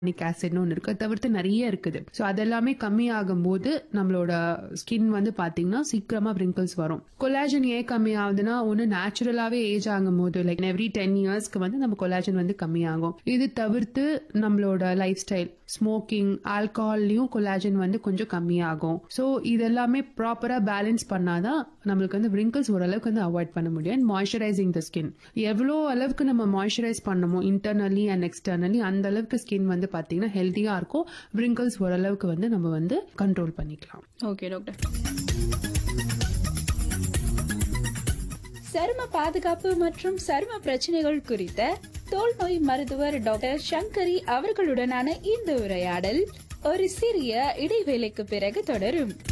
ஹியாலுரானிக் ஆசிட்னு ஒன்று இருக்கு அதை தவிர்த்து நிறைய இருக்குது ஸோ அதெல்லாமே கம்மியாகும் போது நம்மளோட ஸ்கின் வந்து பாத்தீங்கன்னா சீக்கிரமா wrinkles வரும் கொலாஜன் ஏன் கம்மி ஆகுதுன்னா ஒன்று நேச்சுரலாவே ஏஜ் ஆகும் போது லைக் எவ்ரி டென் இயர்ஸ்க்கு வந்து நம்ம கொலாஜன் வந்து கம்மியாகும் இது தவிர்த்து நம்மளோட லைஃப் ஸ்டைல் ஸ்மோக்கிங் ஆல்கஹால்லையும் கொலாஜன் வந்து கொஞ்சம் கம்மியாகும் ஸோ இதெல்லாமே ப்ராப்பரா பேலன்ஸ் பண்ணாதான் நம்மளுக்கு வந்து wrinkles ஓரளவுக்கு வந்து அவாய்ட் பண்ண முடியும் அண்ட் மாய்ஸ்சரைசிங் த ஸ்கின் எவ்வளோ அளவுக்கு நம்ம மாய்ஸ்சரைஸ் பண்ணமோ இன்டர்னலி அண்ட் எக்ஸ்டர்னலி அந்த அளவுக்கு ஸ்கின் வந்து பாத்தீங்கன்னா ஹெல்த்தியா இருக்கும் wrinkles ஓரளவுக்கு வந்து நம்ம வந்து கண்ட்ரோல் பண்ணிக்கலாம் ஓகே டாக்டர் சரும பாதுகாப்பு மற்றும் சரும பிரச்சனைகள் குறித்த தோல் நோய் மருத்துவர் டாக்டர் சங்கரி அவர்களுடனான இந்த உரையாடல் ஒரு சிறிய இடைவேளைக்கு பிறகு தொடரும்